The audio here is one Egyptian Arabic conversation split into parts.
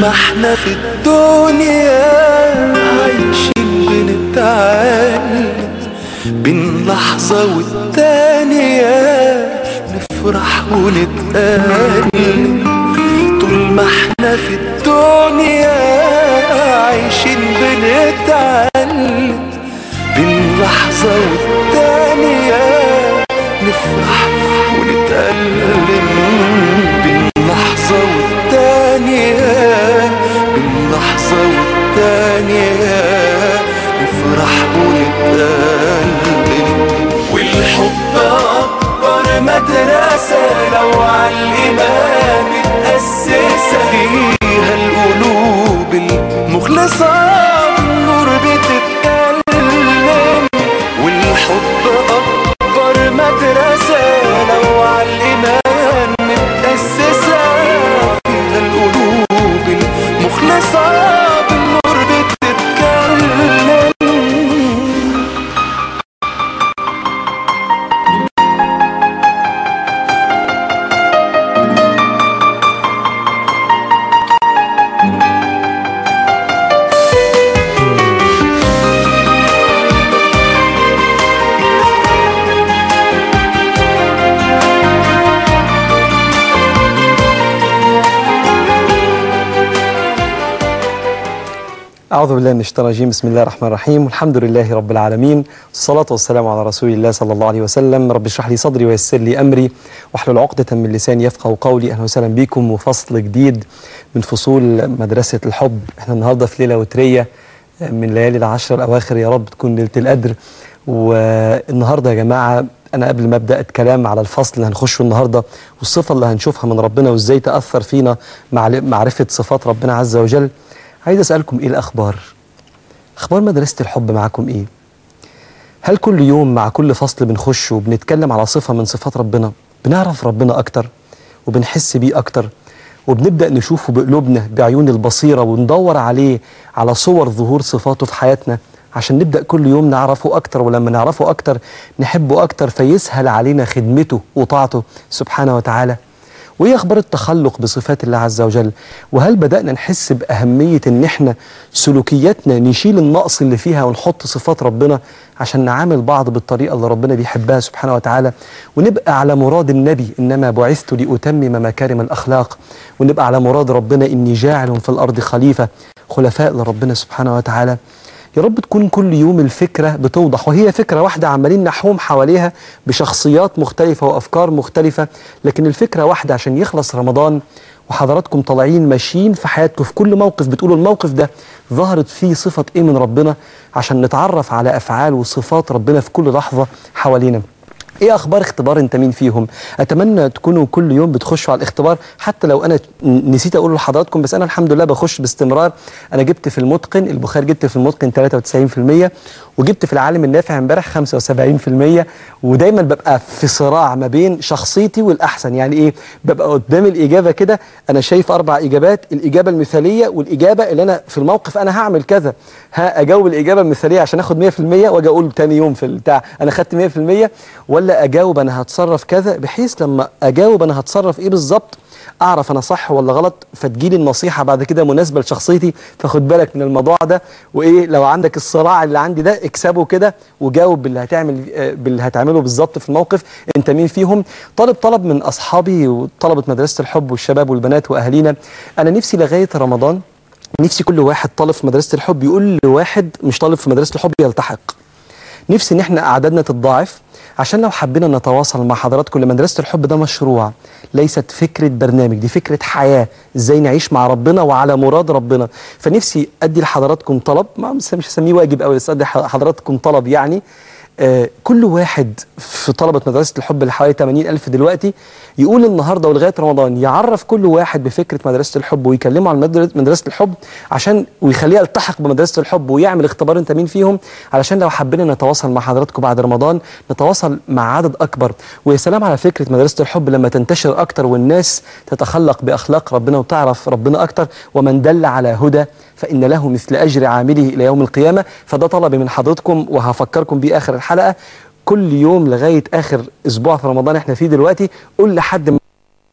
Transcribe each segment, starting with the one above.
احنا في الدنيا عايشين بنتعلم بين لحظة والتانية نفرح ونتألم طول ما احنا في الدنيا عايشين بنتعلم بين لحظة والتانية نفرح ونتألم بين لحظة والتانية بين لحظة والتانية نفرح ونتألم والحب أكبر مدرسة لو على الإيمان متأسسة فيها القلوب المخلصة النور بتتكلم والحب أكبر مدرسة لو على الإيمان متأسسة فيها القلوب المخلصة بالنور بتتكلم أعوذ بالله من الشيطان الرجيم بسم الله الرحمن الرحيم والحمد لله رب العالمين والصلاة والسلام على رسول الله صلى الله عليه وسلم رب اشرح لي صدري ويسر لي أمري واحلل عقدة من لساني يفقه قولي أهلا وسهلا بكم وفصل جديد من فصول مدرسة الحب احنا النهاردة في ليلة وترية من ليالي العشر الأواخر يا رب تكون ليلة القدر والنهاردة يا جماعة أنا قبل ما أبدأ الكلام على الفصل اللي هنخشه النهاردة والصفة اللي هنشوفها من ربنا وإزاي تأثر فينا مع معرفة صفات ربنا عز وجل عايز أسألكم إيه الأخبار أخبار مدرسة الحب معاكم إيه هل كل يوم مع كل فصل بنخش وبنتكلم على صفة من صفات ربنا بنعرف ربنا أكتر وبنحس بيه أكتر وبنبدأ نشوفه بقلوبنا بعيون البصيرة وندور عليه على صور ظهور صفاته في حياتنا عشان نبدأ كل يوم نعرفه أكتر ولما نعرفه أكتر نحبه أكتر فيسهل علينا خدمته وطاعته سبحانه وتعالى وايه اخبار التخلق بصفات الله عز وجل وهل بدانا نحس باهميه ان احنا سلوكياتنا نشيل النقص اللي فيها ونحط صفات ربنا عشان نعامل بعض بالطريقه اللي ربنا بيحبها سبحانه وتعالى ونبقى على مراد النبي انما بعثت لاتمم مكارم الاخلاق ونبقى على مراد ربنا اني جاعل في الارض خليفه خلفاء لربنا سبحانه وتعالى يا رب تكون كل يوم الفكرة بتوضح وهي فكرة واحدة عمالين نحوم حواليها بشخصيات مختلفة وأفكار مختلفة لكن الفكرة واحدة عشان يخلص رمضان وحضراتكم طالعين ماشيين في حياتكم في كل موقف بتقولوا الموقف ده ظهرت فيه صفة إيه من ربنا عشان نتعرف على أفعال وصفات ربنا في كل لحظة حوالينا ايه اخبار اختبار انت مين فيهم اتمنى تكونوا كل يوم بتخشوا على الاختبار حتى لو انا نسيت اقول لحضراتكم بس انا الحمد لله بخش باستمرار انا جبت في المتقن البخاري جبت في المتقن 93% وجبت في العالم النافع امبارح 75% ودايما ببقى في صراع ما بين شخصيتي والاحسن يعني ايه ببقى قدام الاجابه كده انا شايف اربع اجابات الاجابه المثاليه والاجابه اللي انا في الموقف انا هعمل كذا ها اجاوب الاجابه المثاليه عشان اخد 100% واجي اقول تاني يوم في البتاع انا خدت 100% ولا اجاوب انا هتصرف كذا بحيث لما اجاوب انا هتصرف ايه بالظبط اعرف انا صح ولا غلط فتجيلي النصيحه بعد كده مناسبه لشخصيتي فخد بالك من الموضوع ده وايه لو عندك الصراع اللي عندي ده اكسبه كده وجاوب باللي هتعمل آه، باللي هتعمله بالظبط في الموقف انت مين فيهم طالب طلب من اصحابي وطلبه مدرسه الحب والشباب والبنات واهالينا انا نفسي لغايه رمضان نفسي كل واحد طالب في مدرسه الحب يقول لواحد مش طالب في مدرسه الحب يلتحق نفسي ان احنا اعدادنا تتضاعف عشان لو حبينا نتواصل مع حضراتكم لمدرسه الحب ده مشروع ليست فكره برنامج دي فكره حياه ازاي نعيش مع ربنا وعلى مراد ربنا فنفسي ادي لحضراتكم طلب ما مش هسميه واجب قوي بس ادي حضراتكم طلب يعني آه، كل واحد في طلبة مدرسة الحب اللي حوالي 80 ألف دلوقتي يقول النهاردة ولغاية رمضان يعرف كل واحد بفكرة مدرسة الحب ويكلمه عن مدر- مدرسة الحب عشان ويخليه يلتحق بمدرسة الحب ويعمل اختبار انت مين فيهم علشان لو حبينا نتواصل مع حضراتكم بعد رمضان نتواصل مع عدد أكبر ويا سلام على فكرة مدرسة الحب لما تنتشر أكتر والناس تتخلق بأخلاق ربنا وتعرف ربنا أكتر ومن دل على هدى فإن له مثل أجر عامله إلى يوم القيامة فده طلبي من حضرتكم وهفكركم بيه آخر الحلقة كل يوم لغاية آخر أسبوع في رمضان احنا فيه دلوقتي قول لحد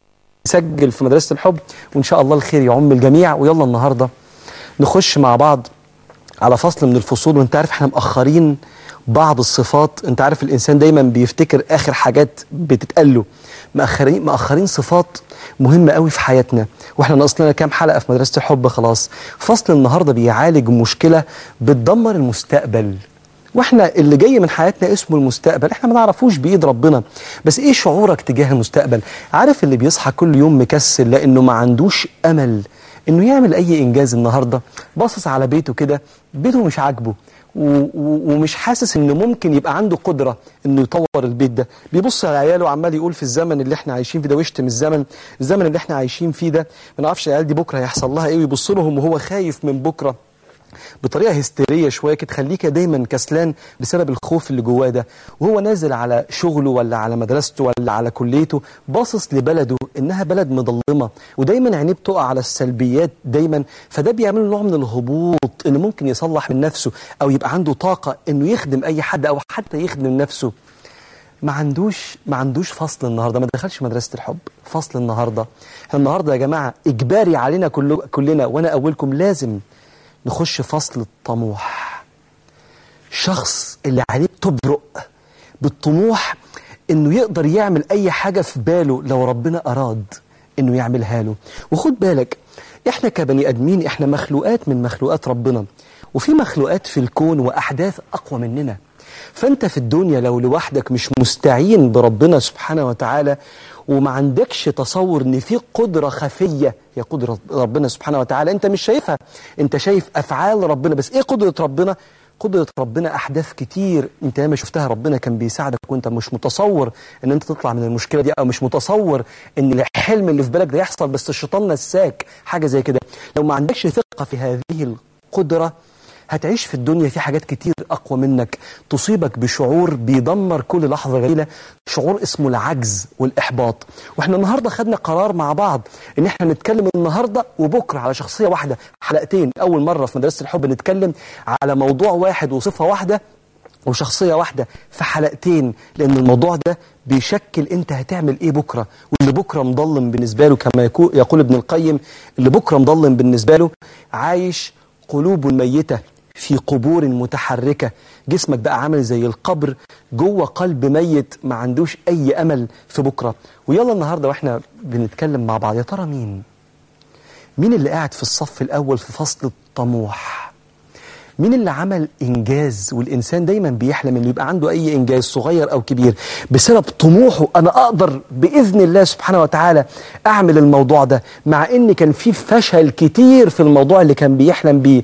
بيسجل في مدرسة الحب وإن شاء الله الخير يعم الجميع ويلا النهاردة نخش مع بعض على فصل من الفصول وانت عارف احنا مأخرين بعض الصفات انت عارف الإنسان دايما بيفتكر آخر حاجات بتتقال له مأخرين, مأخرين صفات مهمة قوي في حياتنا واحنا ناقص لنا كام حلقة في مدرسة الحب خلاص فصل النهاردة بيعالج مشكلة بتدمر المستقبل واحنا اللي جاي من حياتنا اسمه المستقبل احنا ما نعرفوش بايد ربنا بس ايه شعورك تجاه المستقبل عارف اللي بيصحى كل يوم مكسل لانه ما عندوش امل انه يعمل اي انجاز النهارده باصص على بيته كده بيته مش عاجبه و- و- ومش حاسس انه ممكن يبقى عنده قدره انه يطور البيت ده بيبص على عياله وعمال يقول في الزمن اللي احنا عايشين فيه ده ويشتم الزمن الزمن اللي احنا عايشين فيه ده ما نعرفش العيال دي بكره هيحصل لها ايه ويبص لهم وهو خايف من بكره بطريقه هستيريه شويه كده تخليك دايما كسلان بسبب الخوف اللي جواه ده وهو نازل على شغله ولا على مدرسته ولا على كليته باصص لبلده انها بلد مظلمه ودايما عينيه بتقع على السلبيات دايما فده بيعمل له نوع من الهبوط اللي ممكن يصلح من نفسه او يبقى عنده طاقه انه يخدم اي حد او حتى يخدم نفسه ما عندوش ما عندوش فصل النهارده ما دخلش مدرسه الحب فصل النهارده احنا النهارده يا جماعه اجباري علينا كل كلنا وانا اولكم لازم نخش فصل الطموح شخص اللي عليه بتبرق بالطموح انه يقدر يعمل اي حاجه في باله لو ربنا اراد انه يعملها له وخد بالك احنا كبني ادمين احنا مخلوقات من مخلوقات ربنا وفي مخلوقات في الكون واحداث اقوى مننا فانت في الدنيا لو لوحدك مش مستعين بربنا سبحانه وتعالى وما عندكش تصور ان في قدره خفيه هي قدره ربنا سبحانه وتعالى انت مش شايفها انت شايف افعال ربنا بس ايه قدره ربنا قدرة ربنا أحداث كتير أنت لما شفتها ربنا كان بيساعدك وأنت مش متصور أن أنت تطلع من المشكلة دي أو مش متصور أن الحلم اللي في بالك ده يحصل بس الشيطان نساك حاجة زي كده لو ما عندكش ثقة في هذه القدرة هتعيش في الدنيا في حاجات كتير أقوى منك تصيبك بشعور بيدمر كل لحظة جميلة شعور اسمه العجز والإحباط وإحنا النهاردة خدنا قرار مع بعض إن إحنا نتكلم النهاردة وبكرة على شخصية واحدة حلقتين أول مرة في مدرسة الحب نتكلم على موضوع واحد وصفة واحدة وشخصية واحدة في حلقتين لأن الموضوع ده بيشكل أنت هتعمل إيه بكرة واللي بكرة مضلم بالنسبة له كما يكو- يقول ابن القيم اللي بكرة مضلم بالنسبة له عايش قلوب ميتة في قبور متحركة جسمك بقى عامل زي القبر جوه قلب ميت ما عندوش أي أمل في بكرة ويلا النهاردة وإحنا بنتكلم مع بعض يا ترى مين مين اللي قاعد في الصف الأول في فصل الطموح مين اللي عمل إنجاز والإنسان دايما بيحلم إنه يبقى عنده أي إنجاز صغير أو كبير بسبب طموحه أنا أقدر بإذن الله سبحانه وتعالى أعمل الموضوع ده مع إن كان في فشل كتير في الموضوع اللي كان بيحلم بيه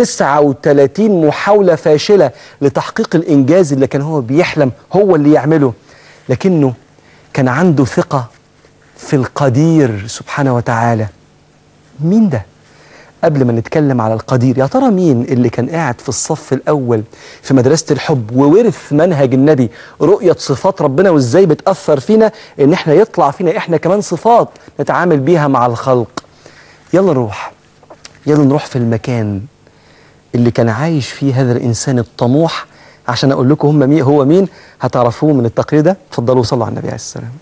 39 محاولة فاشلة لتحقيق الإنجاز اللي كان هو بيحلم هو اللي يعمله لكنه كان عنده ثقة في القدير سبحانه وتعالى مين ده؟ قبل ما نتكلم على القدير يا ترى مين اللي كان قاعد في الصف الأول في مدرسة الحب وورث منهج النبي رؤية صفات ربنا وإزاي بتأثر فينا إن إحنا يطلع فينا إحنا كمان صفات نتعامل بيها مع الخلق يلا نروح يلا نروح في المكان اللي كان عايش فيه هذا الإنسان الطموح عشان أقول لكم هم مين هو مين هتعرفوه من التقرير ده اتفضلوا صلوا على النبي عليه السلام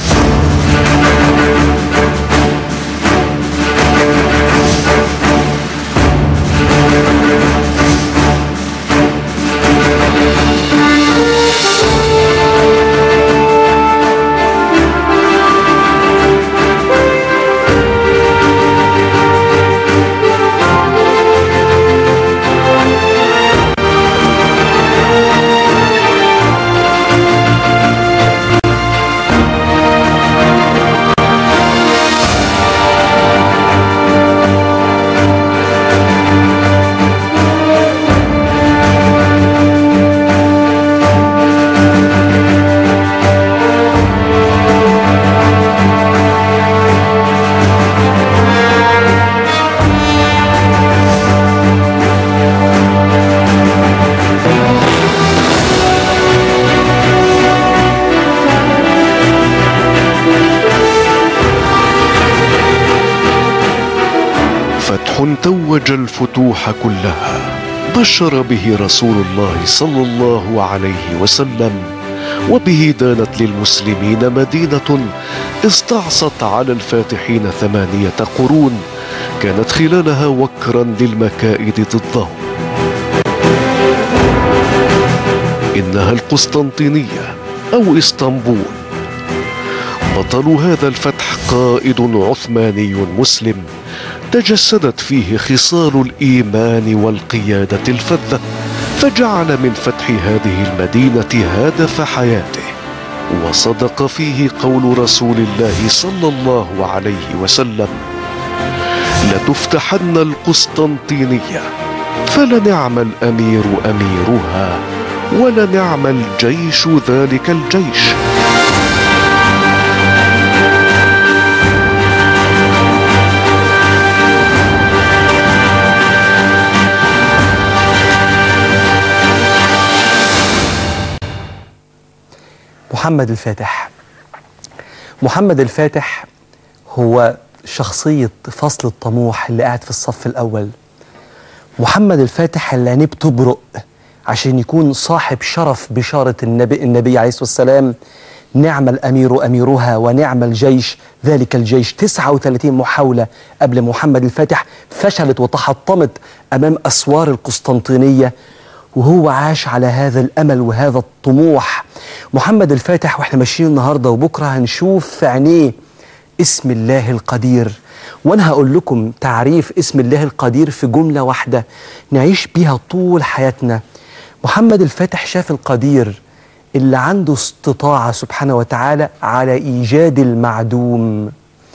فتح توج الفتوح كلها بشر به رسول الله صلى الله عليه وسلم وبه دانت للمسلمين مدينة استعصت على الفاتحين ثمانية قرون كانت خلالها وكرا للمكائد ضدهم إنها القسطنطينية أو إسطنبول بطل هذا الفتح قائد عثماني مسلم تجسدت فيه خصال الايمان والقياده الفذه فجعل من فتح هذه المدينه هدف حياته وصدق فيه قول رسول الله صلى الله عليه وسلم لتفتحن القسطنطينيه فلنعم الامير اميرها ولنعم الجيش ذلك الجيش محمد الفاتح محمد الفاتح هو شخصية فصل الطموح اللي قاعد في الصف الأول محمد الفاتح اللي عينيه بتبرق عشان يكون صاحب شرف بشارة النبي, النبي عليه الصلاة والسلام نعم الأمير أميرها ونعم الجيش ذلك الجيش 39 محاولة قبل محمد الفاتح فشلت وتحطمت أمام أسوار القسطنطينية وهو عاش على هذا الأمل وهذا الطموح محمد الفاتح واحنا ماشيين النهاردة وبكرة هنشوف في عينيه اسم الله القدير وانا هقول لكم تعريف اسم الله القدير في جملة واحدة نعيش بيها طول حياتنا محمد الفاتح شاف القدير اللي عنده استطاعة سبحانه وتعالى على إيجاد المعدوم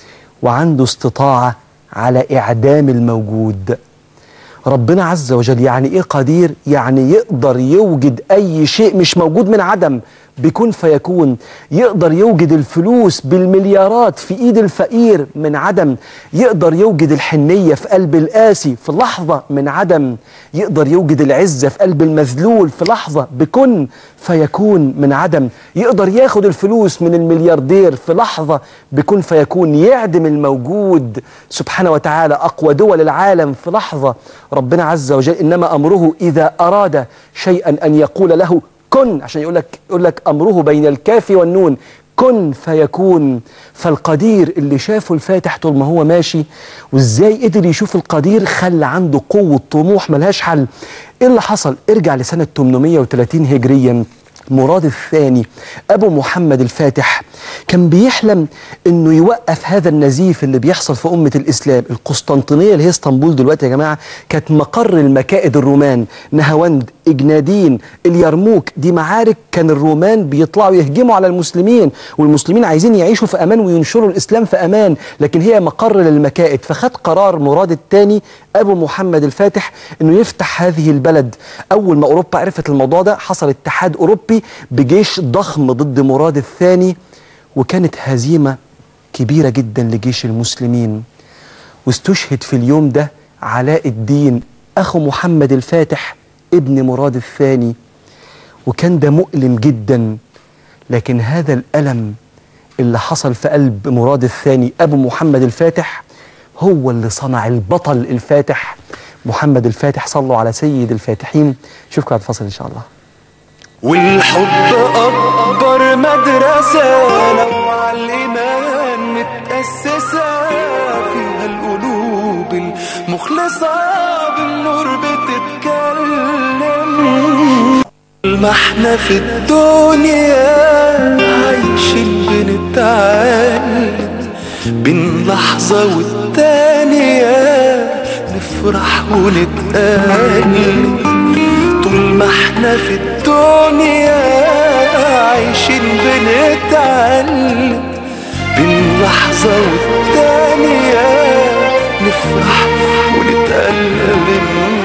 وعنده استطاعة على إعدام الموجود ربنا عز وجل يعني ايه قدير يعني يقدر يوجد اي شيء مش موجود من عدم بكون فيكون يقدر يوجد الفلوس بالمليارات في ايد الفقير من عدم يقدر يوجد الحنية في قلب القاسي في لحظة من عدم يقدر يوجد العزة في قلب المذلول في لحظة بكن فيكون من عدم يقدر ياخد الفلوس من الملياردير في لحظة بكن فيكون يعدم الموجود سبحانه وتعالى أقوى دول العالم في لحظة ربنا عز وجل إنما أمره إذا أراد شيئا أن يقول له كن عشان يقول لك يقول لك امره بين الكاف والنون كن فيكون فالقدير اللي شافه الفاتح طول ما هو ماشي وازاي قدر يشوف القدير خلى عنده قوه طموح ملهاش حل ايه اللي حصل ارجع لسنه 830 هجريا مراد الثاني ابو محمد الفاتح كان بيحلم انه يوقف هذا النزيف اللي بيحصل في امه الاسلام القسطنطينيه اللي هي اسطنبول دلوقتي يا جماعه كانت مقر المكائد الرومان نهاوند اجنادين اليرموك دي معارك كان الرومان بيطلعوا يهجموا على المسلمين والمسلمين عايزين يعيشوا في امان وينشروا الاسلام في امان لكن هي مقر للمكائد فخد قرار مراد الثاني ابو محمد الفاتح انه يفتح هذه البلد اول ما اوروبا عرفت الموضوع ده حصل اتحاد اوروبي بجيش ضخم ضد مراد الثاني وكانت هزيمه كبيره جدا لجيش المسلمين واستشهد في اليوم ده علاء الدين اخو محمد الفاتح ابن مراد الثاني وكان ده مؤلم جدا لكن هذا الالم اللي حصل في قلب مراد الثاني ابو محمد الفاتح هو اللي صنع البطل الفاتح محمد الفاتح صلوا على سيد الفاتحين اشوفكم بعد الفصل ان شاء الله والحب أكبر مدرسة لو على الإيمان متأسسة فيها القلوب المخلصة بالنور بتتكلم ما احنا في الدنيا عايشين بنتعلم بين لحظة والتانية نفرح ونتألم طول ما احنا في الدنيا عايشين بنتعلم بين لحظة والتانية نفرح ونتألم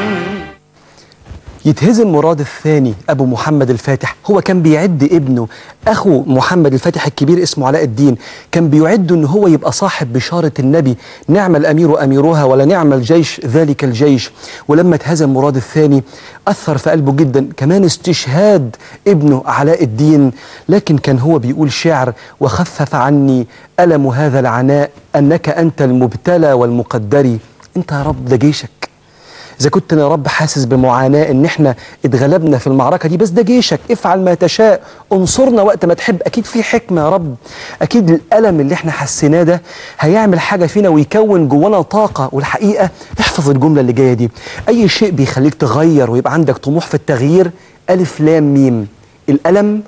يتهزم مراد الثاني ابو محمد الفاتح هو كان بيعد ابنه اخو محمد الفاتح الكبير اسمه علاء الدين كان بيعد ان هو يبقى صاحب بشاره النبي نعم الامير اميرها ولا نعم الجيش ذلك الجيش ولما اتهزم مراد الثاني اثر في قلبه جدا كمان استشهاد ابنه علاء الدين لكن كان هو بيقول شعر وخفف عني الم هذا العناء انك انت المبتلى والمقدري انت يا رب ده جيشك إذا كنت أنا يا رب حاسس بمعاناة إن إحنا اتغلبنا في المعركة دي بس ده جيشك افعل ما تشاء انصرنا وقت ما تحب أكيد في حكمة يا رب أكيد الألم اللي إحنا حسيناه ده هيعمل حاجة فينا ويكون جوانا طاقة والحقيقة احفظ الجملة اللي جاية دي أي شيء بيخليك تغير ويبقى عندك طموح في التغيير ألف لام ميم الألم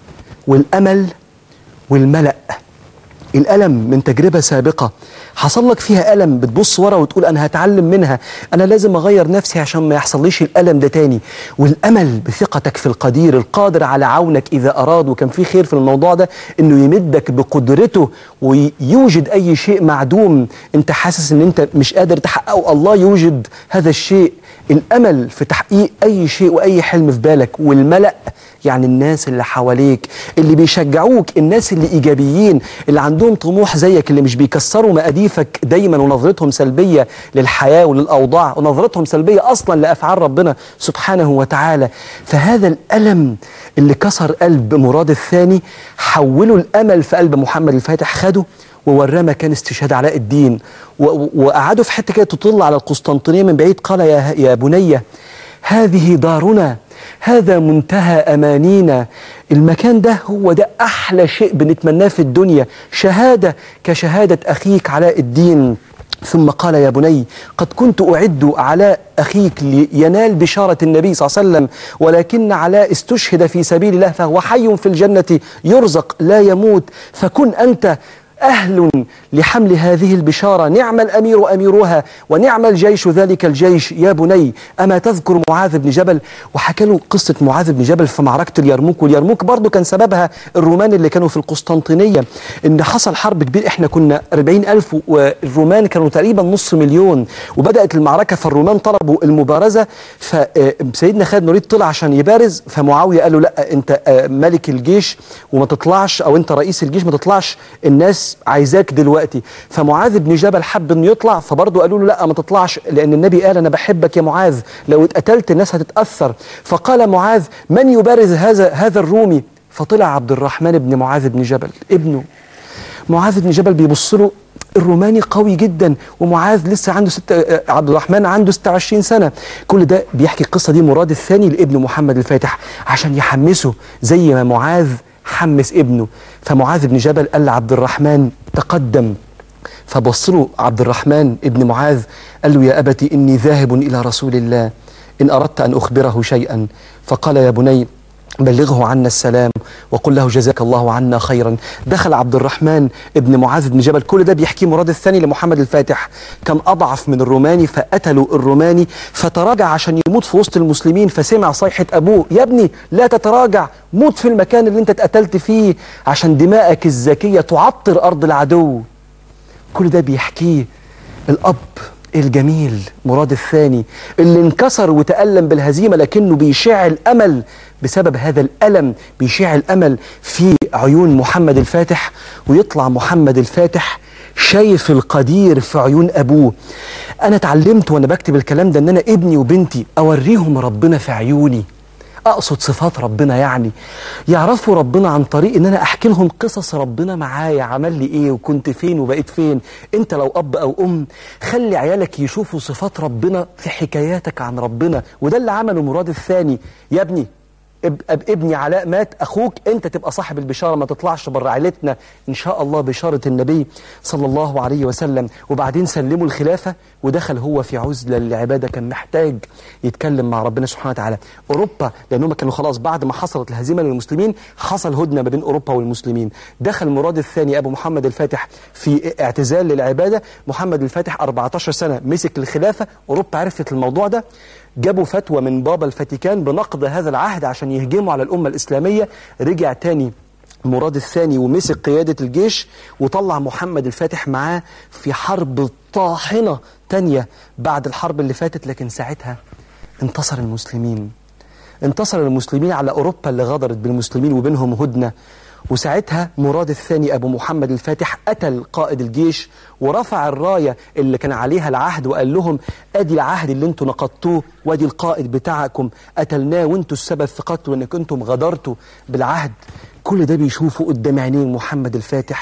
والأمل والملأ الألم من تجربة سابقة حصل لك فيها ألم بتبص ورا وتقول أنا هتعلم منها أنا لازم أغير نفسي عشان ما يحصليش الألم ده تاني والأمل بثقتك في القدير القادر على عونك إذا أراد وكان في خير في الموضوع ده إنه يمدك بقدرته ويوجد أي شيء معدوم أنت حاسس إن أنت مش قادر تحققه الله يوجد هذا الشيء الأمل في تحقيق أي شيء وأي حلم في بالك والملأ يعني الناس اللي حواليك اللي بيشجعوك الناس اللي ايجابيين اللي عندهم طموح زيك اللي مش بيكسروا مقاديفك دايما ونظرتهم سلبيه للحياه وللاوضاع ونظرتهم سلبيه اصلا لافعال ربنا سبحانه وتعالى فهذا الالم اللي كسر قلب مراد الثاني حوله الامل في قلب محمد الفاتح خده ووراه مكان استشهاد علاء الدين و- و- وقعدوا في حته كده تطل على القسطنطينيه من بعيد قال يا يا بني هذه دارنا هذا منتهى امانينا المكان ده هو ده احلى شيء بنتمناه في الدنيا شهاده كشهاده اخيك علاء الدين ثم قال يا بني قد كنت أعد علاء أخيك لينال بشارة النبي صلى الله عليه وسلم ولكن علاء استشهد في سبيل الله فهو حي في الجنة يرزق لا يموت فكن أنت أهل لحمل هذه البشارة نعم الأمير أميرها ونعم الجيش ذلك الجيش يا بني أما تذكر معاذ بن جبل وحكى له قصة معاذ بن جبل في معركة اليرموك واليرموك برضو كان سببها الرومان اللي كانوا في القسطنطينية إن حصل حرب كبير إحنا كنا 40 ألف والرومان كانوا تقريبا نص مليون وبدأت المعركة فالرومان طلبوا المبارزة فسيدنا خالد نوريد طلع عشان يبارز فمعاوية قال له لا أنت آه، ملك الجيش وما تطلعش أو أنت رئيس الجيش ما تطلعش الناس عايزاك دلوقتي فمعاذ بن جبل حب انه يطلع فبرضه قالوا له لا ما تطلعش لان النبي قال انا بحبك يا معاذ لو اتقتلت الناس هتتاثر فقال معاذ من يبارز هذا هذا الرومي فطلع عبد الرحمن بن معاذ بن جبل ابنه معاذ بن جبل بيبص له الروماني قوي جدا ومعاذ لسه عنده ست... آه، عبد الرحمن عنده 26 سنه كل ده بيحكي القصه دي مراد الثاني لابن محمد الفاتح عشان يحمسه زي ما معاذ حمس ابنه فمعاذ بن جبل قال لعبد الرحمن تقدم فبص له عبد الرحمن ابن معاذ قال له يا أبت إني ذاهب إلى رسول الله إن أردت أن أخبره شيئا فقال يا بني بلغه عنا السلام وقل له جزاك الله عنا خيرا دخل عبد الرحمن ابن معاذ بن جبل كل ده بيحكي مراد الثاني لمحمد الفاتح كان أضعف من الروماني فقتلوا الروماني فتراجع عشان يموت في وسط المسلمين فسمع صيحة أبوه يا ابني لا تتراجع موت في المكان اللي انت اتقتلت فيه عشان دماءك الزكية تعطر أرض العدو كل ده بيحكيه الأب الجميل مراد الثاني اللي انكسر وتألم بالهزيمة لكنه بيشع الأمل بسبب هذا الألم بيشع الأمل في عيون محمد الفاتح ويطلع محمد الفاتح شايف القدير في عيون أبوه أنا اتعلمت وأنا بكتب الكلام ده أن أنا ابني وبنتي أوريهم ربنا في عيوني اقصد صفات ربنا يعني يعرفوا ربنا عن طريق ان انا احكي لهم قصص ربنا معايا عمل لي ايه وكنت فين وبقيت فين انت لو اب او ام خلي عيالك يشوفوا صفات ربنا في حكاياتك عن ربنا وده اللي عمله مراد الثاني يا ابني اب اب ابني علاء مات اخوك انت تبقى صاحب البشاره ما تطلعش بره عيلتنا ان شاء الله بشاره النبي صلى الله عليه وسلم وبعدين سلموا الخلافه ودخل هو في عزله للعباده كان محتاج يتكلم مع ربنا سبحانه وتعالى اوروبا لانهم كانوا خلاص بعد ما حصلت الهزيمه للمسلمين حصل هدنه ما بين اوروبا والمسلمين دخل مراد الثاني ابو محمد الفاتح في اعتزال للعباده محمد الفاتح 14 سنه مسك الخلافه اوروبا عرفت الموضوع ده جابوا فتوى من بابا الفاتيكان بنقض هذا العهد عشان يهجموا على الأمة الإسلامية رجع تاني مراد الثاني ومسك قيادة الجيش وطلع محمد الفاتح معاه في حرب طاحنة تانية بعد الحرب اللي فاتت لكن ساعتها انتصر المسلمين انتصر المسلمين على أوروبا اللي غدرت بالمسلمين وبينهم هدنة وساعتها مراد الثاني أبو محمد الفاتح قتل قائد الجيش ورفع الراية اللي كان عليها العهد وقال لهم أدي العهد اللي انتوا نقضتوه وادي القائد بتاعكم قتلناه وانتوا السبب في قتله انك انتم غدرتوا بالعهد كل ده بيشوفه قدام عينين محمد الفاتح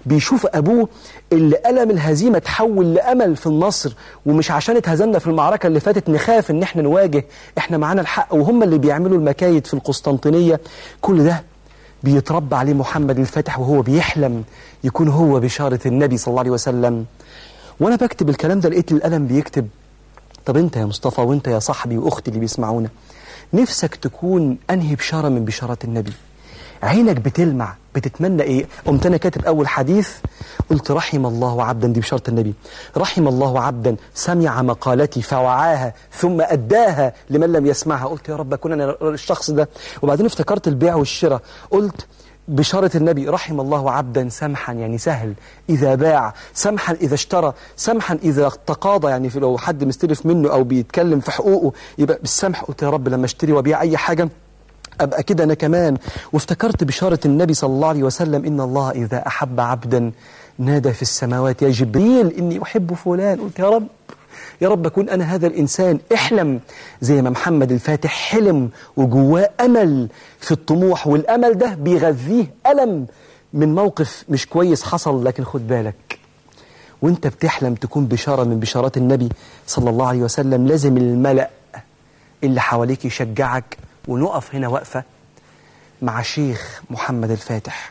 بيشوف أبوه اللي ألم الهزيمة تحول لأمل في النصر ومش عشان اتهزمنا في المعركة اللي فاتت نخاف إن احنا نواجه احنا معانا الحق وهم اللي بيعملوا المكايد في القسطنطينية كل ده بيتربى عليه محمد الفاتح وهو بيحلم يكون هو بشارة النبي صلى الله عليه وسلم وأنا بكتب الكلام ده لقيت القلم بيكتب طب أنت يا مصطفى وأنت يا صاحبي وأختي اللي بيسمعونا نفسك تكون أنهي بشارة من بشارات النبي عينك بتلمع بتتمنى ايه قمت انا كاتب اول حديث قلت رحم الله عبدا دي بشارة النبي رحم الله عبدا سمع مقالتي فوعاها ثم اداها لمن لم يسمعها قلت يا رب اكون انا الشخص ده وبعدين افتكرت البيع والشراء قلت بشارة النبي رحم الله عبدا سمحا يعني سهل إذا باع سمحا إذا اشترى سمحا إذا تقاضى يعني في لو حد مستلف منه أو بيتكلم في حقوقه يبقى بالسمح قلت يا رب لما اشتري وابيع أي حاجة أبقى كده أنا كمان وافتكرت بشارة النبي صلى الله عليه وسلم إن الله إذا أحب عبدا نادى في السماوات يا جبريل إني أحب فلان قلت يا رب يا رب أكون أنا هذا الإنسان احلم زي ما محمد الفاتح حلم وجواه أمل في الطموح والأمل ده بيغذيه ألم من موقف مش كويس حصل لكن خد بالك وانت بتحلم تكون بشارة من بشارات النبي صلى الله عليه وسلم لازم الملأ اللي حواليك يشجعك ونقف هنا وقفة مع شيخ محمد الفاتح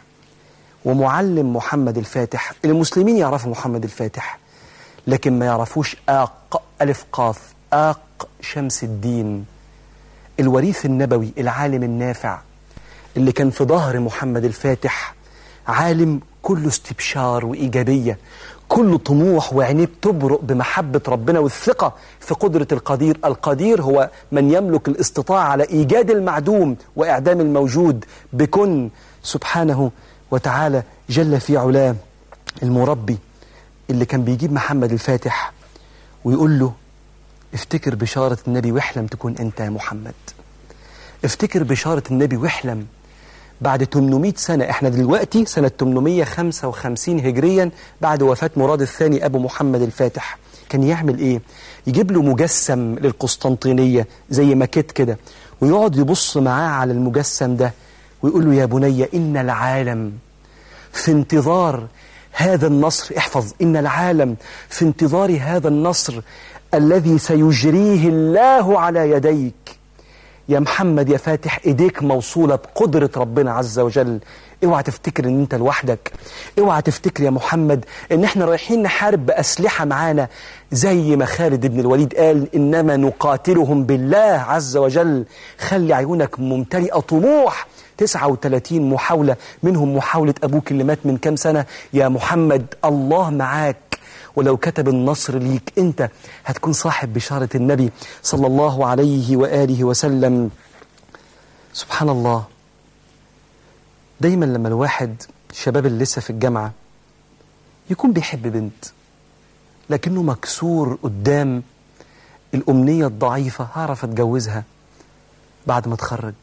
ومعلم محمد الفاتح المسلمين يعرفوا محمد الفاتح لكن ما يعرفوش آق ألف قاف آق شمس الدين الوريث النبوي العالم النافع اللي كان في ظهر محمد الفاتح عالم كله استبشار وإيجابية كله طموح وعينيه بتبرق بمحبة ربنا والثقة في قدرة القدير القدير هو من يملك الاستطاعة على إيجاد المعدوم وإعدام الموجود بكن سبحانه وتعالى جل في علاه المربي اللي كان بيجيب محمد الفاتح ويقول له افتكر بشارة النبي واحلم تكون أنت يا محمد افتكر بشارة النبي واحلم بعد 800 سنة احنا دلوقتي سنة 855 هجريا بعد وفاة مراد الثاني أبو محمد الفاتح كان يعمل ايه يجيب له مجسم للقسطنطينية زي ماكيت كده ويقعد يبص معاه على المجسم ده ويقول له يا بني إن العالم في انتظار هذا النصر احفظ إن العالم في انتظار هذا النصر الذي سيجريه الله على يديك يا محمد يا فاتح ايديك موصولة بقدرة ربنا عز وجل اوعى تفتكر ان انت لوحدك اوعى تفتكر يا محمد ان احنا رايحين نحارب بأسلحة معانا زي ما خالد بن الوليد قال انما نقاتلهم بالله عز وجل خلي عيونك ممتلئة طموح 39 محاولة منهم محاولة أبوك اللي مات من كام سنة يا محمد الله معاك ولو كتب النصر ليك أنت هتكون صاحب بشارة النبي صلى الله عليه وآله وسلم سبحان الله دايما لما الواحد شباب اللي لسه في الجامعة يكون بيحب بنت لكنه مكسور قدام الأمنية الضعيفة هعرف أتجوزها بعد ما اتخرج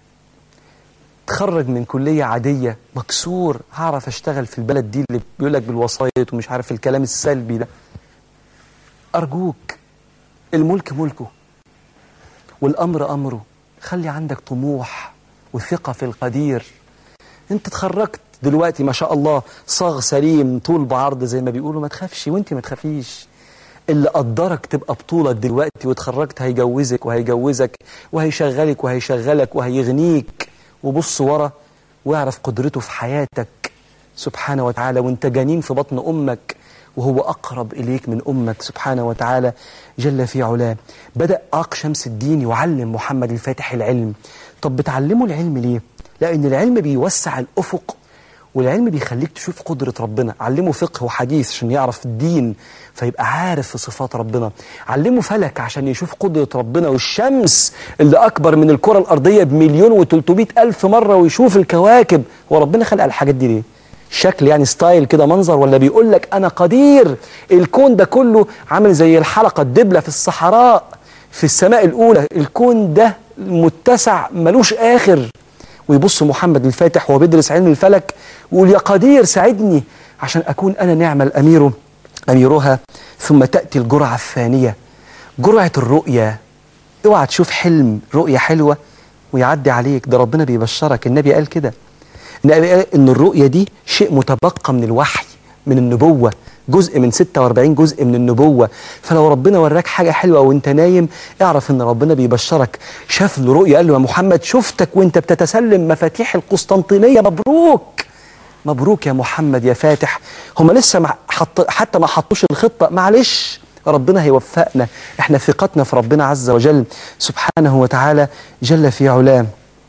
تخرج من كلية عادية مكسور هعرف اشتغل في البلد دي اللي بيقولك بالوسايط ومش عارف الكلام السلبي ده أرجوك الملك ملكه والأمر أمره خلي عندك طموح وثقة في القدير انت اتخرجت دلوقتي ما شاء الله صاغ سليم طول بعرض زي ما بيقولوا ما تخافش وانت ما تخافيش اللي قدرك تبقى بطولك دلوقتي واتخرجت هيجوزك وهيجوزك وهيشغلك وهيشغلك وهيغنيك وبص ورا واعرف قدرته في حياتك سبحانه وتعالى وانت جنين في بطن أمك وهو أقرب إليك من أمك سبحانه وتعالى جل في علاه بدأ آق شمس الدين يعلم محمد الفاتح العلم طب بتعلمه العلم ليه؟ لأن العلم بيوسع الأفق والعلم بيخليك تشوف قدرة ربنا علمه فقه وحديث عشان يعرف الدين فيبقى عارف في صفات ربنا علمه فلك عشان يشوف قدرة ربنا والشمس اللي أكبر من الكرة الأرضية بمليون وتلتمائة ألف مرة ويشوف الكواكب وربنا خلق الحاجات دي ليه شكل يعني ستايل كده منظر ولا بيقول لك أنا قدير الكون ده كله عامل زي الحلقة الدبلة في الصحراء في السماء الأولى الكون ده متسع ملوش آخر ويبص محمد الفاتح وهو بيدرس علم الفلك ويقول يا قدير ساعدني عشان أكون أنا نعم الأمير أميرها ثم تأتي الجرعة الثانية جرعة الرؤية اوعى تشوف حلم رؤية حلوة ويعدي عليك ده ربنا بيبشرك النبي قال كده النبي قال ان الرؤيه دي شيء متبقى من الوحي من النبوه جزء من 46 جزء من النبوه فلو ربنا وراك حاجه حلوه وانت نايم اعرف ان ربنا بيبشرك شاف له رؤيه قال له يا محمد شفتك وانت بتتسلم مفاتيح القسطنطينيه مبروك مبروك يا محمد يا فاتح هم لسه ما حط حتى ما حطوش الخطه معلش ربنا هيوفقنا احنا ثقتنا في ربنا عز وجل سبحانه وتعالى جل في علاه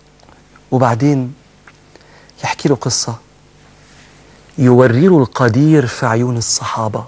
وبعدين يحكي له قصة يوري له القدير في عيون الصحابة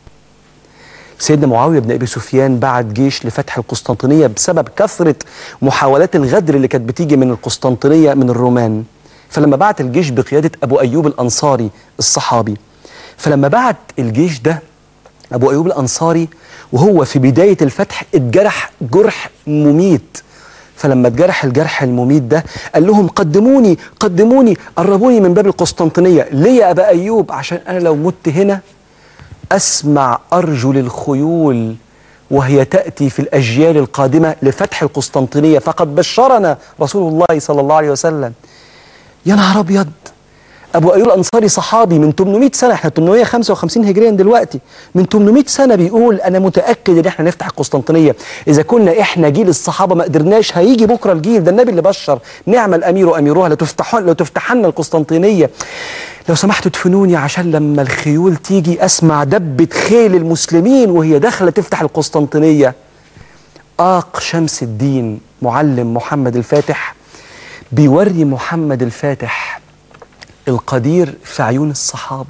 سيدنا معاوية بن أبي سفيان بعت جيش لفتح القسطنطينية بسبب كثرة محاولات الغدر اللي كانت بتيجي من القسطنطينية من الرومان فلما بعت الجيش بقيادة أبو أيوب الأنصاري الصحابي فلما بعت الجيش ده أبو أيوب الأنصاري وهو في بداية الفتح اتجرح جرح مميت فلما اتجرح الجرح المميت ده قال لهم قدموني قدموني قربوني من باب القسطنطينية ليه يا أبا أيوب عشان أنا لو مت هنا أسمع أرجل الخيول وهي تأتي في الأجيال القادمة لفتح القسطنطينية فقد بشرنا رسول الله صلى الله عليه وسلم يا نهار أبيض أبو أيوب الأنصاري صحابي من 800 سنة احنا 855 هجريا دلوقتي من 800 سنة بيقول أنا متأكد إن احنا نفتح القسطنطينية إذا كنا احنا جيل الصحابة ما قدرناش هيجي بكرة الجيل ده النبي اللي بشر نعم الأمير أميرها لتفتحن لو تفتحن القسطنطينية لو سمحتوا تدفنوني عشان لما الخيول تيجي أسمع دبة خيل المسلمين وهي داخلة تفتح القسطنطينية آق شمس الدين معلم محمد الفاتح بيوري محمد الفاتح القدير في عيون الصحابة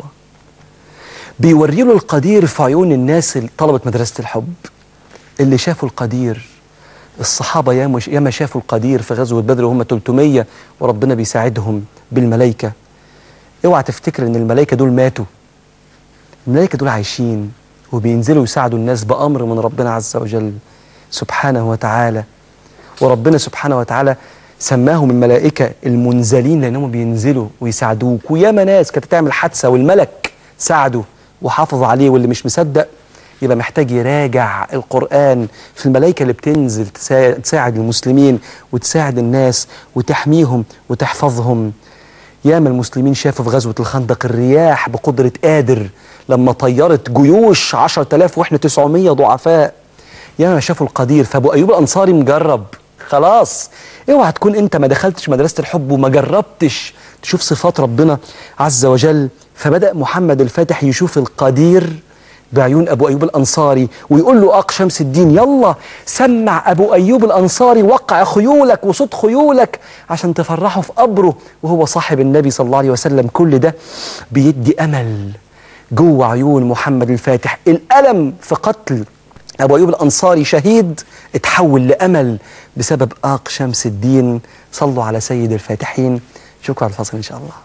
بيوري له القدير في عيون الناس اللي طلبت مدرسة الحب اللي شافوا القدير الصحابة ياما ياما شافوا القدير في غزوة بدر وهم 300 وربنا بيساعدهم بالملائكة اوعى تفتكر ان الملائكة دول ماتوا الملائكة دول عايشين وبينزلوا يساعدوا الناس بأمر من ربنا عز وجل سبحانه وتعالى وربنا سبحانه وتعالى سماهم الملائكة المنزلين لأنهم بينزلوا ويساعدوك وياما ناس كانت تعمل حادثة والملك ساعده وحافظ عليه واللي مش مصدق يبقى محتاج يراجع القرآن في الملائكة اللي بتنزل تسا- تساعد المسلمين وتساعد الناس وتحميهم وتحفظهم ياما المسلمين شافوا في غزوة الخندق الرياح بقدرة قادر لما طيرت جيوش 10000 واحنا 900 ضعفاء ياما شافوا القدير فابو ايوب الانصاري مجرب خلاص اوعى تكون انت ما دخلتش مدرسة الحب وما جربتش تشوف صفات ربنا عز وجل فبدأ محمد الفاتح يشوف القدير بعيون ابو ايوب الانصاري ويقول له اق شمس الدين يلا سمع ابو ايوب الانصاري وقع خيولك وصوت خيولك عشان تفرحه في قبره وهو صاحب النبي صلى الله عليه وسلم كل ده بيدي امل جوه عيون محمد الفاتح الالم في قتل ابو ايوب الانصاري شهيد اتحول لامل بسبب اق شمس الدين صلوا على سيد الفاتحين شكرا على الفصل ان شاء الله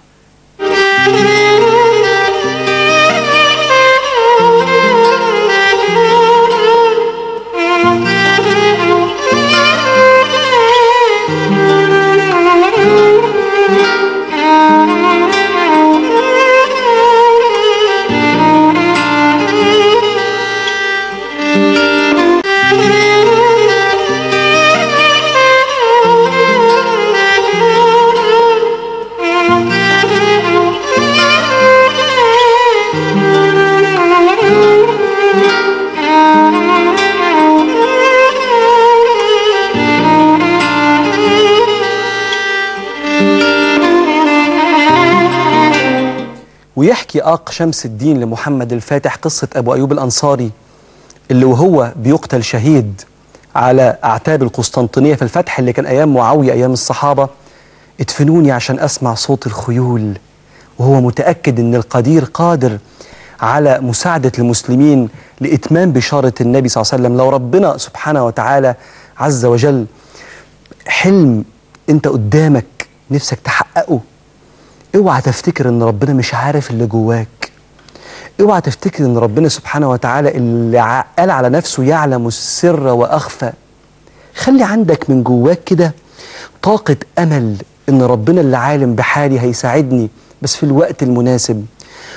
ويحكي آق شمس الدين لمحمد الفاتح قصة أبو أيوب الأنصاري اللي وهو بيقتل شهيد على أعتاب القسطنطينية في الفتح اللي كان أيام معاوية أيام الصحابة ادفنوني عشان أسمع صوت الخيول وهو متأكد أن القدير قادر على مساعدة المسلمين لإتمام بشارة النبي صلى الله عليه وسلم لو ربنا سبحانه وتعالى عز وجل حلم أنت قدامك نفسك تحققه اوعى تفتكر ان ربنا مش عارف اللي جواك اوعى تفتكر ان ربنا سبحانه وتعالى اللي ع- قال على نفسه يعلم السر واخفى خلي عندك من جواك كده طاقة امل ان ربنا اللي عالم بحالي هيساعدني بس في الوقت المناسب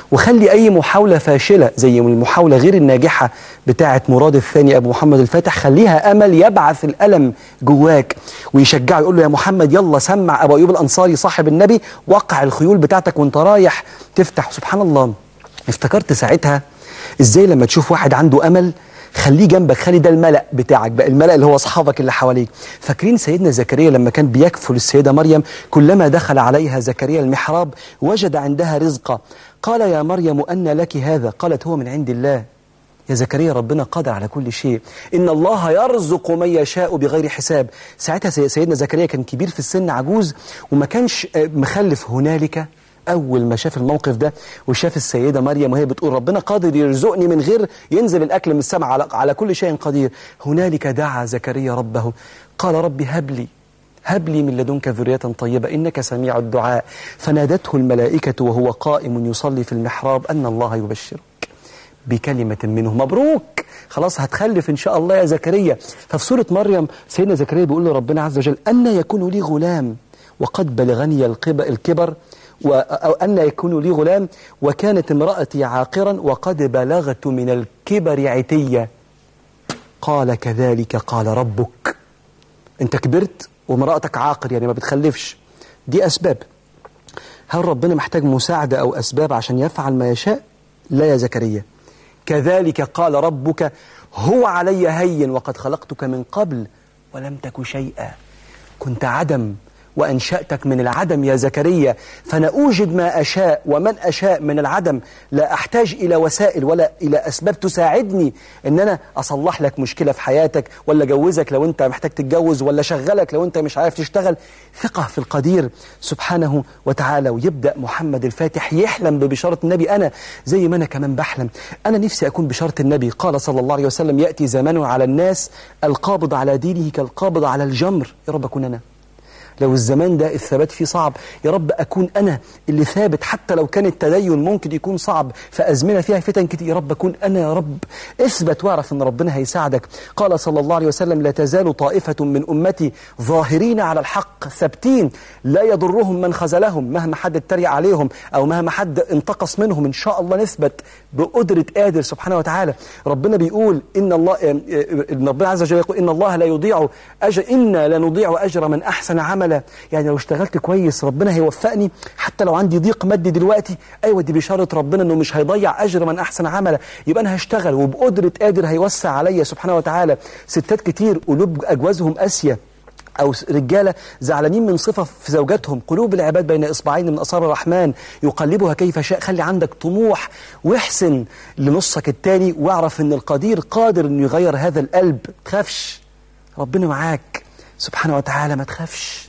وخلي أي محاولة فاشلة زي المحاولة غير الناجحة بتاعة مراد الثاني أبو محمد الفاتح خليها أمل يبعث الألم جواك ويشجعه يقول له يا محمد يلا سمع أبو أيوب الأنصاري صاحب النبي وقع الخيول بتاعتك وانت رايح تفتح سبحان الله افتكرت ساعتها ازاي لما تشوف واحد عنده امل خليه جنبك خلي ده الملأ بتاعك بقى الملأ اللي هو اصحابك اللي حواليك فاكرين سيدنا زكريا لما كان بيكفل السيده مريم كلما دخل عليها زكريا المحراب وجد عندها رزقا قال يا مريم ان لك هذا قالت هو من عند الله يا زكريا ربنا قادر على كل شيء إن الله يرزق من يشاء بغير حساب ساعتها سي- سيدنا زكريا كان كبير في السن عجوز وما كانش آه، مخلف هنالك أول ما شاف الموقف ده وشاف السيدة مريم وهي بتقول ربنا قادر يرزقني من غير ينزل الأكل من السماء على, على كل شيء قدير هنالك دعا زكريا ربه قال رب هب لي هب لي من لدنك ذرية طيبة إنك سميع الدعاء فنادته الملائكة وهو قائم يصلي في المحراب أن الله يبشرك بكلمة منه مبروك خلاص هتخلف إن شاء الله يا زكريا ففي سورة مريم سيدنا زكريا بيقول له ربنا عز وجل أن يكون لي غلام وقد بلغني القب- الكبر و- أو أن يكون لي غلام وكانت امرأتي عاقرا وقد بلغت من الكبر عتية قال كذلك قال ربك انت كبرت ومرأتك عاقر يعني ما بتخلفش دي أسباب هل ربنا محتاج مساعدة أو أسباب عشان يفعل ما يشاء لا يا زكريا كذلك قال ربك هو علي هين وقد خلقتك من قبل ولم تك شيئا كنت عدم وأنشأتك من العدم يا زكريا فأنا أوجد ما أشاء ومن أشاء من العدم لا أحتاج إلى وسائل ولا إلى أسباب تساعدني أن أنا أصلح لك مشكلة في حياتك ولا أجوزك لو أنت محتاج تتجوز ولا شغلك لو أنت مش عارف تشتغل ثقة في القدير سبحانه وتعالى ويبدأ محمد الفاتح يحلم ببشارة النبي أنا زي ما أنا كمان بحلم أنا نفسي أكون بشارة النبي قال صلى الله عليه وسلم يأتي زمان على الناس القابض على دينه كالقابض على الجمر يا رب أكون أنا لو الزمان ده الثبات فيه صعب يا رب أكون أنا اللي ثابت حتى لو كان التدين ممكن يكون صعب في أزمنة فيها فتن كتير يا رب أكون أنا يا رب اثبت واعرف أن ربنا هيساعدك قال صلى الله عليه وسلم لا تزال طائفة من أمتي ظاهرين على الحق ثابتين لا يضرهم من خذلهم مهما حد اتريق عليهم أو مهما حد انتقص منهم إن شاء الله نثبت بقدرة قادر سبحانه وتعالى ربنا بيقول إن الله إن ربنا عز وجل يقول إن الله لا يضيع أجر إنا لا نضيع أجر من أحسن عملا يعني لو اشتغلت كويس ربنا هيوفقني حتى لو عندي ضيق مادي دلوقتي أيوة دي بشارة ربنا إنه مش هيضيع أجر من أحسن عملا يبقى أنا هشتغل وبقدرة قادر هيوسع عليا سبحانه وتعالى ستات كتير قلوب أجوازهم قاسية أو س- رجالة زعلانين من صفة في زوجاتهم قلوب العباد بين إصبعين من أصابع الرحمن يقلبها كيف شاء خلي عندك طموح واحسن لنصك التاني واعرف أن القدير قادر أنه يغير هذا القلب تخافش ربنا معاك سبحانه وتعالى ما تخافش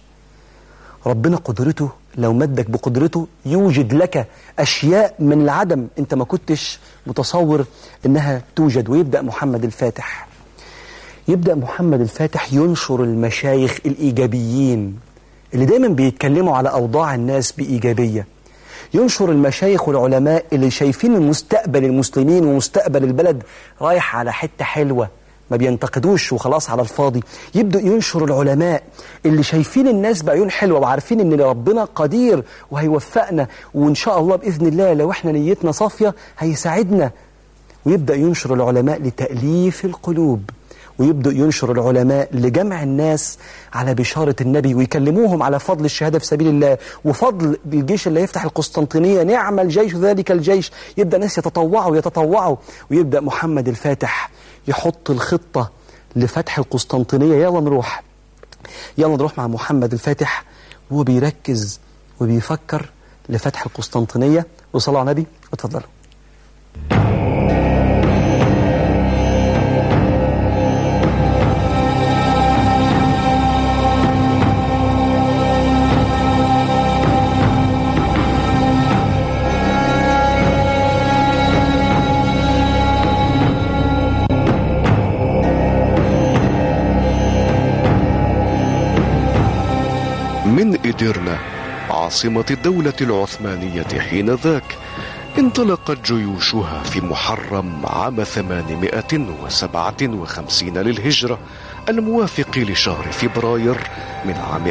ربنا قدرته لو مدك بقدرته يوجد لك أشياء من العدم أنت ما كنتش متصور أنها توجد ويبدأ محمد الفاتح يبدأ محمد الفاتح ينشر المشايخ الإيجابيين اللي دايما بيتكلموا على أوضاع الناس بإيجابية ينشر المشايخ والعلماء اللي شايفين المستقبل المسلمين ومستقبل البلد رايح على حتة حلوة ما بينتقدوش وخلاص على الفاضي يبدأ ينشر العلماء اللي شايفين الناس بعيون حلوة وعارفين ان ربنا قدير وهيوفقنا وان شاء الله بإذن الله لو احنا نيتنا صافية هيساعدنا ويبدأ ينشر العلماء لتأليف القلوب ويبدأ ينشر العلماء لجمع الناس على بشارة النبي ويكلموهم على فضل الشهادة في سبيل الله وفضل الجيش اللي يفتح القسطنطينية نعم الجيش ذلك الجيش يبدأ ناس يتطوعوا يتطوعوا ويبدأ محمد الفاتح يحط الخطة لفتح القسطنطينية يلا نروح يلا نروح مع محمد الفاتح وهو بيركز وبيفكر لفتح القسطنطينية وصلوا على النبي وتفضلوا من إديرنا عاصمة الدولة العثمانية حينذاك انطلقت جيوشها في محرم عام 857 للهجرة الموافق لشهر فبراير من عام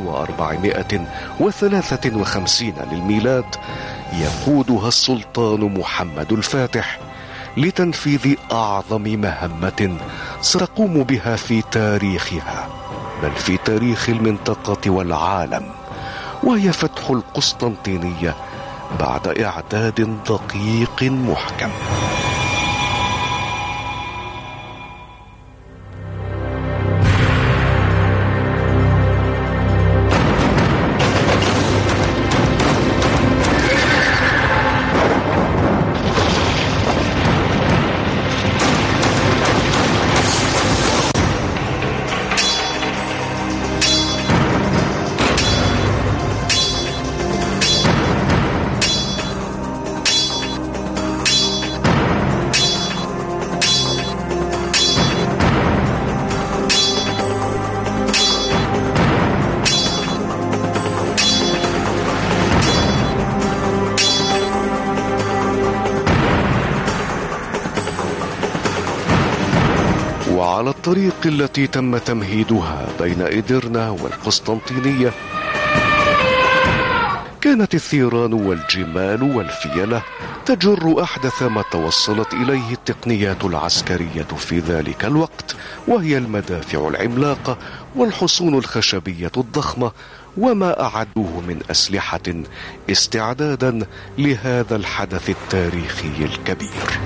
1453 للميلاد يقودها السلطان محمد الفاتح لتنفيذ أعظم مهمة ستقوم بها في تاريخها بل في تاريخ المنطقة والعالم وهي فتح القسطنطينية بعد إعداد دقيق محكم وعلى الطريق التي تم تمهيدها بين إدرنا والقسطنطينية كانت الثيران والجمال والفيلة تجر أحدث ما توصلت إليه التقنيات العسكرية في ذلك الوقت وهي المدافع العملاقة والحصون الخشبية الضخمة وما أعدوه من أسلحة استعدادا لهذا الحدث التاريخي الكبير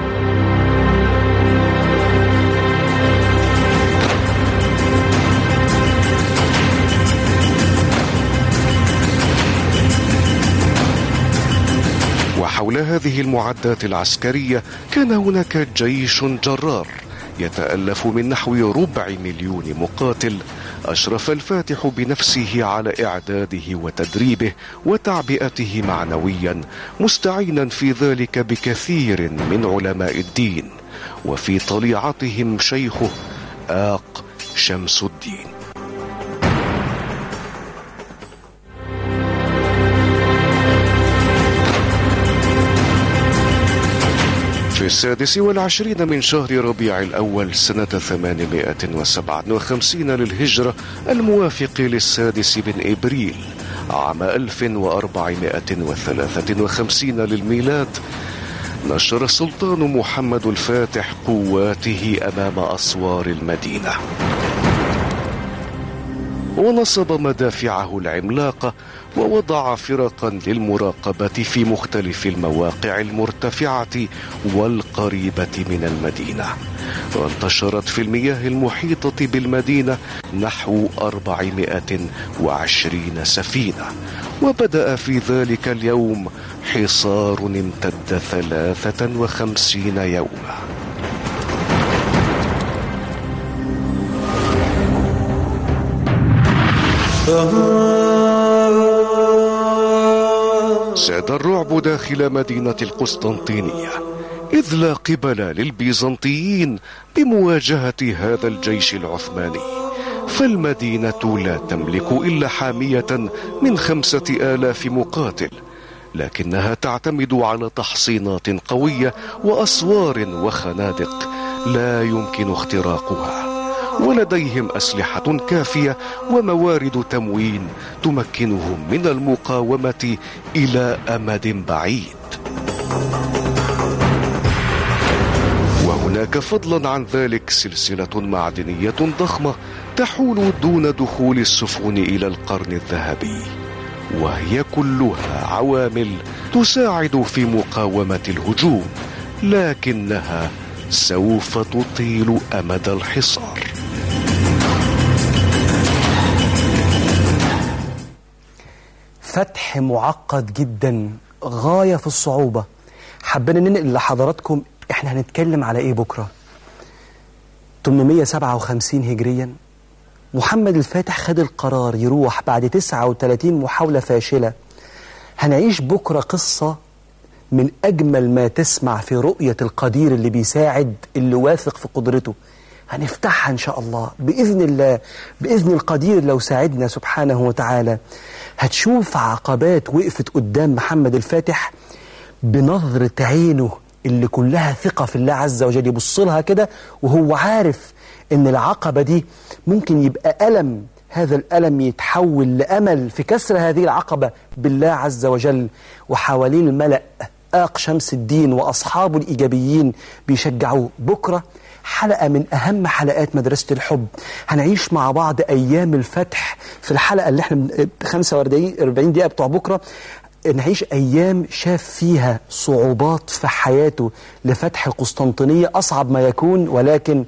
وحول هذه المعدات العسكرية كان هناك جيش جرار يتألف من نحو ربع مليون مقاتل أشرف الفاتح بنفسه على إعداده وتدريبه وتعبئته معنويا مستعينا في ذلك بكثير من علماء الدين وفي طليعتهم شيخه آق شمس الدين في السادس والعشرين من شهر ربيع الأول سنة 857 للهجرة الموافق للسادس من إبريل عام 1453 للميلاد نشر السلطان محمد الفاتح قواته أمام أسوار المدينة ونصب مدافعه العملاقة ووضع فرقا للمراقبة في مختلف المواقع المرتفعة والقريبة من المدينة وانتشرت في المياه المحيطة بالمدينة نحو 420 سفينة وبدأ في ذلك اليوم حصار امتد 53 يوما ساد الرعب داخل مدينة القسطنطينية إذ لا قبل للبيزنطيين بمواجهة هذا الجيش العثماني فالمدينة لا تملك إلا حامية من خمسة آلاف مقاتل لكنها تعتمد على تحصينات قوية وأسوار وخنادق لا يمكن اختراقها ولديهم أسلحة كافية وموارد تموين تمكنهم من المقاومة إلى أمد بعيد وهناك فضلا عن ذلك سلسلة معدنية ضخمة تحول دون دخول السفن إلى القرن الذهبي وهي كلها عوامل تساعد في مقاومة الهجوم لكنها سوف تطيل أمد الحصار فتح معقد جدا غاية في الصعوبة حبينا ننقل لحضراتكم احنا هنتكلم على ايه بكرة 857 هجريا محمد الفاتح خد القرار يروح بعد 39 محاولة فاشلة هنعيش بكرة قصة من أجمل ما تسمع في رؤية القدير اللي بيساعد اللي واثق في قدرته هنفتحها إن شاء الله بإذن الله بإذن القدير لو ساعدنا سبحانه وتعالى هتشوف عقبات وقفت قدام محمد الفاتح بنظرة عينه اللي كلها ثقة في الله عز وجل يبص لها كده وهو عارف ان العقبة دي ممكن يبقى ألم هذا الألم يتحول لأمل في كسر هذه العقبة بالله عز وجل وحوالين الملأ آق شمس الدين وأصحابه الإيجابيين بيشجعوه بكرة حلقة من أهم حلقات مدرسة الحب هنعيش مع بعض أيام الفتح في الحلقة اللي احنا 45 40 دقيقة بتوع بكرة نعيش أيام شاف فيها صعوبات في حياته لفتح القسطنطينية أصعب ما يكون ولكن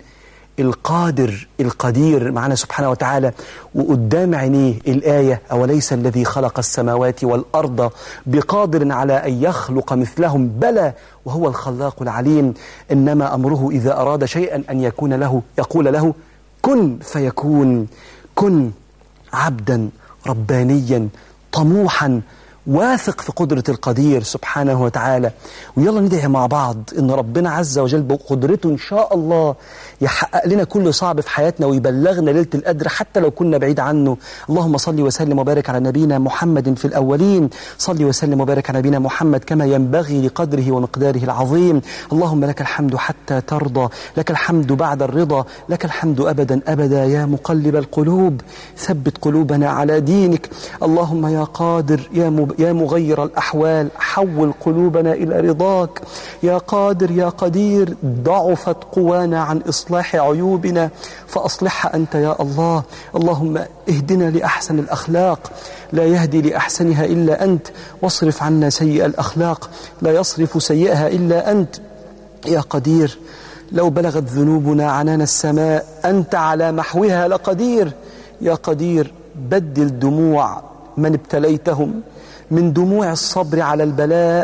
القادر القدير معنا سبحانه وتعالى وقدام عينيه الآية أوليس الذي خلق السماوات والأرض بقادر على أن يخلق مثلهم بلى وهو الخلاق العليم إنما أمره إذا أراد شيئا أن يكون له يقول له كن فيكون كن عبدا ربانيا طموحا واثق في قدرة القدير سبحانه وتعالى ويلا ندعي مع بعض ان ربنا عز وجل بقدرته ان شاء الله يحقق لنا كل صعب في حياتنا ويبلغنا ليلة القدر حتى لو كنا بعيد عنه اللهم صل وسلم وبارك على نبينا محمد في الأولين صل وسلم وبارك على نبينا محمد كما ينبغي لقدره ومقداره العظيم اللهم لك الحمد حتى ترضى لك الحمد بعد الرضا لك الحمد أبدا أبدا يا مقلب القلوب ثبت قلوبنا على دينك اللهم يا قادر يا مب... يا مغير الأحوال حول قلوبنا إلى رضاك يا قادر يا قدير ضعفت قوانا عن إصلاح عيوبنا فأصلحها أنت يا الله اللهم اهدنا لأحسن الأخلاق لا يهدي لأحسنها إلا أنت واصرف عنا سيء الأخلاق لا يصرف سيئها إلا أنت يا قدير لو بلغت ذنوبنا عنان السماء أنت على محوها لقدير يا قدير بدل دموع من ابتليتهم من دموع الصبر على البلاء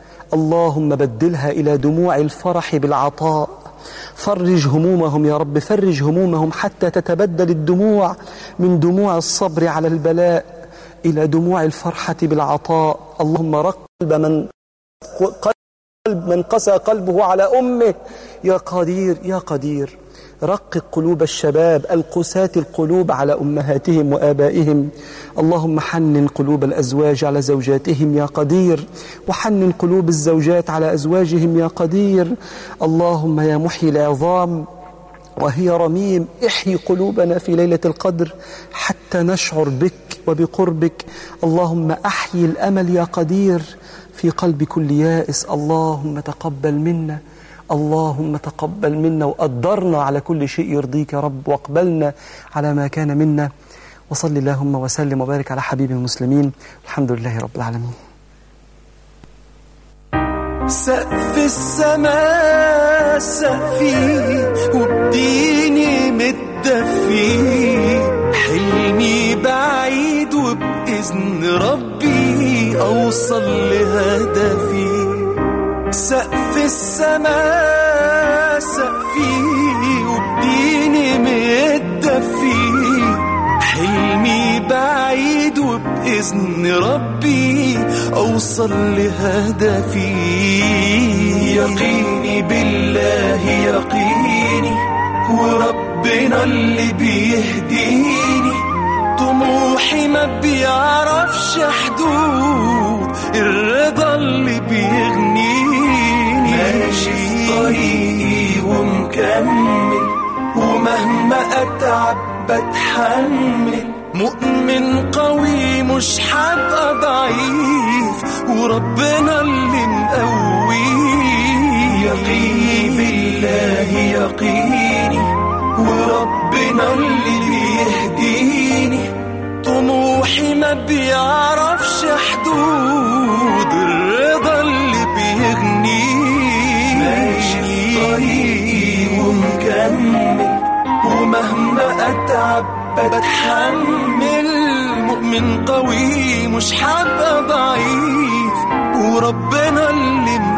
اللهم بدلها إلى دموع الفرح بالعطاء فرج همومهم يا رب فرج همومهم حتى تتبدل الدموع من دموع الصبر على البلاء إلى دموع الفرحة بالعطاء اللهم رق قلب من قلب من قسى قلبه على أمه يا قدير يا قدير رقق قلوب الشباب القساة القلوب على أمهاتهم وآبائهم اللهم حنن قلوب الأزواج على زوجاتهم يا قدير وحنن قلوب الزوجات على أزواجهم يا قدير اللهم يا محيي العظام وهي رميم احيي قلوبنا في ليلة القدر حتى نشعر بك وبقربك اللهم أحيي الأمل يا قدير في قلب كل يائس اللهم تقبل منا اللهم تقبل منا وقدرنا على كل شيء يرضيك يا رب واقبلنا على ما كان منا وصل اللهم وسلم وبارك على حبيب المسلمين الحمد لله رب العالمين سقف السماء سقفي وبديني متدفي حلمي بعيد وبإذن ربي أوصل لهدفي سقف السماء سقفي وبديني متدفي حلمي بعيد وبإذن ربي أوصل لهدفي يقيني بالله يقيني وربنا اللي بيهديني طموحي ما بيعرفش حدود الرضا اللي بيغنيني ماشي في طريقي ومكمل ومهما أتعب بتحمل مؤمن قوي مش هبقى ضعيف وربنا اللي مقوي يقيني بالله يقيني وربنا اللي بيهديني طموحي ما بيعرفش حدود الرضا اللي بيغنيني ماشي في طريقي ومكمل ومهما أتعب بتحمل مؤمن قوي مش هبقى ضعيف وربنا اللي